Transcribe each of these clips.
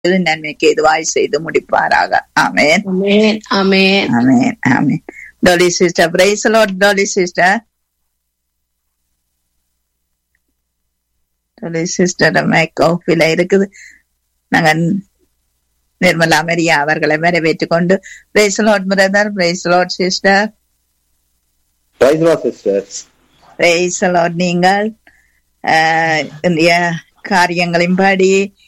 நன்மைக்கு எதுவாய் செய்து முடிப்பாராக amen Amen. Amen. Amen amen Dolly sister praise Lord Dolly sister Dolly sister மேக் ஆஃபில இருக்குது நாங்க நிர்மலா மரியா அவர்களை வரவேற்றுக் கொண்டு praise Lord brother praise Lord sister Praise the Lord, sisters. Praise Lord நீங்கள் ஆஹ், இந்திய காரியங்களின்படி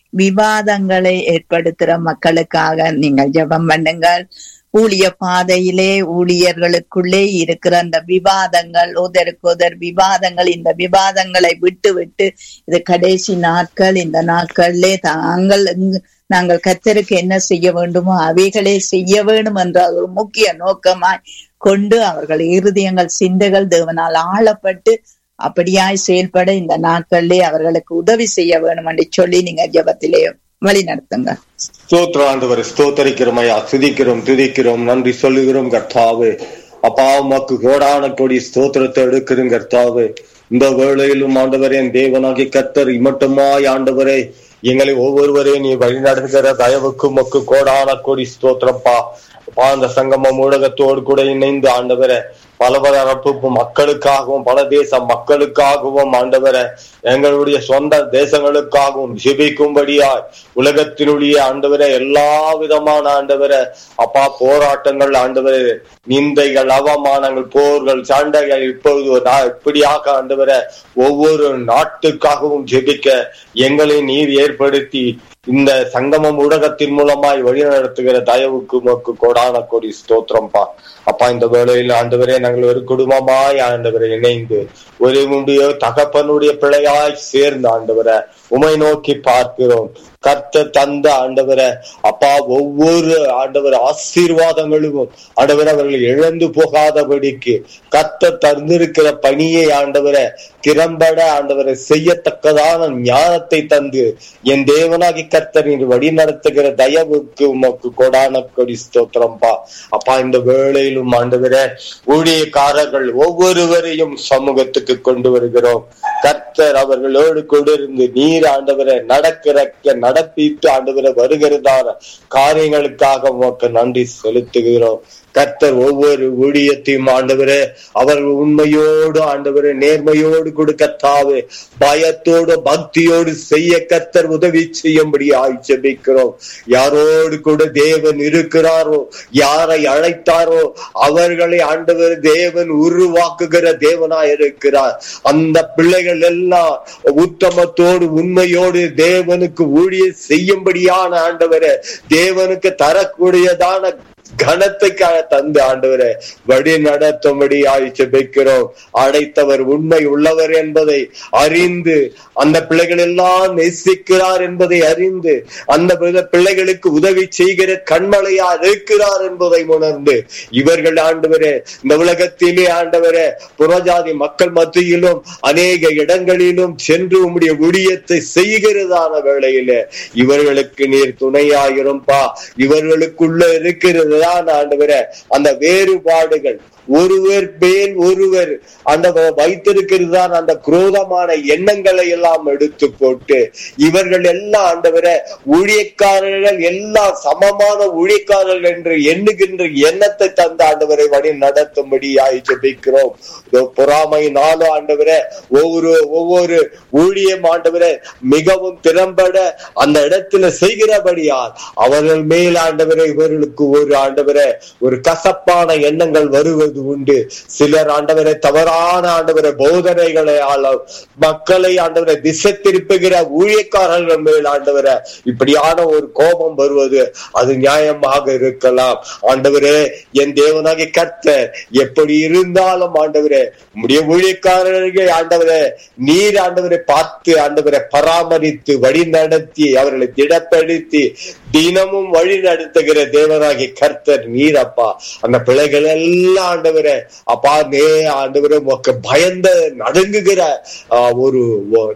விவாதங்களை ஏற்படுத்துற மக்களுக்காக நீங்கள் ஜெபம் பண்ணுங்கள் ஊழிய பாதையிலே ஊழியர்களுக்குள்ளே இருக்கிற அந்த விவாதங்கள் ஒதருக்கு ஒதர் விவாதங்கள் இந்த விவாதங்களை விட்டு விட்டு இது கடைசி நாட்கள் இந்த நாட்களிலே தாங்கள் இங்கு- நாங்கள் கத்தருக்கு என்ன செய்ய வேண்டுமோ அவைகளே செய்ய வேண்டும் என்ற ஒரு முக்கிய நோக்கமாய் கொண்டு அவர்கள் இருதயங்கள் சிந்தைகள் தேவனால் ஆளப்பட்டு அப்படியாய் செயல்பட இந்த நாட்களிலே அவர்களுக்கு உதவி செய்ய வேணும் என்று சொல்லி நீங்க ஜெபத்திலே வழி நடத்துங்க ஸ்தோத்திரம் ஆண்டவரை ஸ்தோத்தரிக்கிறோம் ஐயா துதிக்கிறோம் துதிக்கிறோம் நன்றி சொல்லுகிறோம் கர்த்தாவே அப்பா உமக்கு கோடான கொடி ஸ்தோத்திரத்தை எடுக்கிறோம் கர்த்தாவே இந்த வேளையிலும் ஆண்டவரே என் தேவனாகி கர்த்தர் இமட்டுமாய் ஆண்டவரே எங்களை ஒவ்வொருவரையும் நீ வழிநடத்துகிற தயவுக்கு உமக்கு கோடான கொடி ஸ்தோத்திரப்பா அப்பா அந்த சங்கமம் ஊடகத்தோடு கூட இணைந்து ஆண்டவரே பல பரப்பு மக்களுக்காகவும் பல தேச மக்களுக்காகவும் ஆண்டவரே எங்களுடைய சொந்த தேசங்களுக்காகவும் ஜெபிக்கும்படியாய் உலகத்தினுடைய ஆண்டவரே எல்லா விதமான ஆண்டவரே அப்பா போராட்டங்கள் ஆண்டவரே நிந்தைகள் அவமானங்கள் போர்கள் சண்டைகள் இப்பொழுது ஒரு நா- இப்படியாக ஆண்டவரே ஒவ்வொரு நாட்டுக்காகவும் ஜெபிக்க எங்களை நீர் ஏற்படுத்தி இந்த சங்கமம் ஊடகத்தின் மூலமாய் வழிநடத்துகிற தயவுக்கு உமக்கு கோடான கோடி ஸ்தோத்திரம்பா அப்பா இந்த வேளையில் ஆண்டவரே நாங்கள் ஒரு குடும்பமாய் ஆண்டவரை இணைந்து ஒரு உடைய தகப்பனுடைய பிள்ளையாய் சேர்ந்து ஆண்டவரை உமை நோக்கி பார்க்கிறோம் கர்த்த தந்த ஆண்டவரை அப்பா ஒவ்வொரு ஆண்டவர் ஆசீர்வாதங்களும் ஆண்டவர் அவர்கள் இழந்து போகாதபடிக்கு கர்த்த தந்திருக்கிற பணியை ஆண்டவரை திறம்பட ஆண்டவரை செய்யத்தக்கதான ஞானத்தை தந்து என் தேவனாகி கர்த்தர் இன்று வழி நடத்துகிற தயவுக்கு உமக்கு கொடான கொடி ஸ்தோத்திரம்பா அப்பா இந்த வேளையிலும் ஆண்டவரே ஊழியக்காரர்கள் ஒவ்வொருவரையும் சமூகத்துக்கு கொண்டு வருகிறோம் கர்த்தர் அவர்களோடு கொண்டிருந்து நீர் ஆண்டவரை நடக்கிற நடப்பித்து ஆண்டவரை வருகிறதான காரியங்களுக்காக உமக்கு நன்றி செலுத்துகிறோம் கர்த்தர் ஒவ்வொரு ஊழியத்தையும் ஆண்டவரே அவர்கள் உண்மையோடு ஆண்டவரே நேர்மையோடு கொடுக்கத்தாவே பயத்தோடு பக்தியோடு செய்ய கர்த்தர் உதவி செய்யும்படி ஆய்ச்சபிக்கிறோம் யாரோடு கூட தேவன் இருக்கிறாரோ யாரை அழைத்தாரோ அவர்களை ஆண்டவர் தேவன் உருவாக்குகிற தேவனாய் இருக்கிறார் அந்த பிள்ளைகள் எல்லாம் உத்தமத்தோடு உண்மையோடு தேவனுக்கு ஊழிய செய்யும்படியான ஆண்டவரை தேவனுக்கு தரக்கூடியதான கனத்துக்காக தந்து ஆண்டவரை வழி நடத்தும்படி ஆய்ச்சபிக்கிறோம் அடைத்தவர் உண்மை உள்ளவர் என்பதை அறிந்து அந்த பிள்ளைகள் எல்லாம் நேசிக்கிறார் என்பதை அறிந்து அந்த பிள்ளை- பிள்ளைகளுக்கு உதவி செய்கிற கண்மலையா இருக்கிறார் என்பதை உணர்ந்து இவர்கள் ஆண்டவரே இந்த உலகத்திலே ஆண்டவரே புறஜாதி மக்கள் மத்தியிலும் அநேக இடங்களிலும் சென்று உம்முடைய ஊழியத்தை செய்கிறதான வேளையிலே இவர்களுக்கு நீர் துணையாயிரும்பா இவர்களுக்குள்ள இருக்கிறதுதான் ஆண்டவரே அந்த வேறுபாடுகள் ஒருவர் மேல் ஒருவர் அந்த வைத்திருக்கிறது தான் அந்த குரோதமான எண்ணங்களை எல்லாம் எடுத்து போட்டு இவர்கள் எல்லாம் ஆண்டவரை ஊழியக்காரர்கள் எல்லாம் சமமான ஊழியக்காரர்கள் என்று எண்ணுகின்ற எண்ணத்தை தந்த ஆண்டவரை வழி நடத்தும்படி ஜெபிக்கிறோம் இதோ பொறாமையினாலும் ஆண்டவரை ஒவ்வொரு ஒவ்வொரு ஊழியம் ஆண்டவரை மிகவும் திறம்பட அந்த இடத்துல செய்கிறபடியால் அவர்கள் மேல் ஆண்டவரை இவர்களுக்கு ஒரு ஆண்டவரை ஒரு கசப்பான எண்ணங்கள் வருவது உண்டு சிலர் ஆண்டவரை தவறான ஆண்டவரை போதனைகளை ஆள- மக்களை ஆண்டவரை திசை திருப்புகிற ஊழியக்காரர்கள் மேல் ஆண்டவரை இப்படியான ஒரு கோபம் வருவது அது நியாயமாக இருக்கலாம் ஆண்டவரே என் தேவனாகிய கர்த்தர் எப்படி இருந்தாலும் ஆண்டவரே உம்முடைய ஊழியக்காரர்கள் ஆண்டவரே நீர் ஆண்டவரை பார்த்து ஆண்டவரை பராமரித்து வழி நடத்தி அவர்களை திடப்படுத்தி தினமும் வழி நடத்துகிற தேவனாகிய கர்த்தர் நீர் அப்பா அந்த பிள்ளைகள் எல்லாம் ஆண்டவரே அப்பா நே ஆண்டவரே உமக்கு பயந்த நடுங்குகிற ஆ, ஒரு ஒ-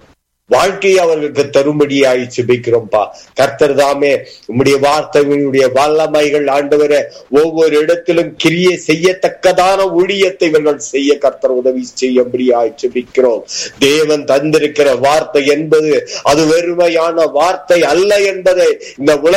வாழ்க்கையை அவர்களுக்கு தரும்படியாய் ஜெபிக்கிறோம்ப்பா கர்த்தர் தாமே உம்முடைய வார்த்தைகளுடைய வல்லமைகள் ஆண்டவரே ஒவ்வொரு இடத்திலும் கிரியை செய்யத்தக்கதான ஊழியத்தை இவர்கள் செய்ய கர்த்தர் உதவி செய்யும்படியாய் ஜெபிக்கிறோம் தேவன் தந்திருக்கிற வார்த்தை என்பது அது வெறுமையான வார்த்தை அல்ல என்பதை இந்த உலக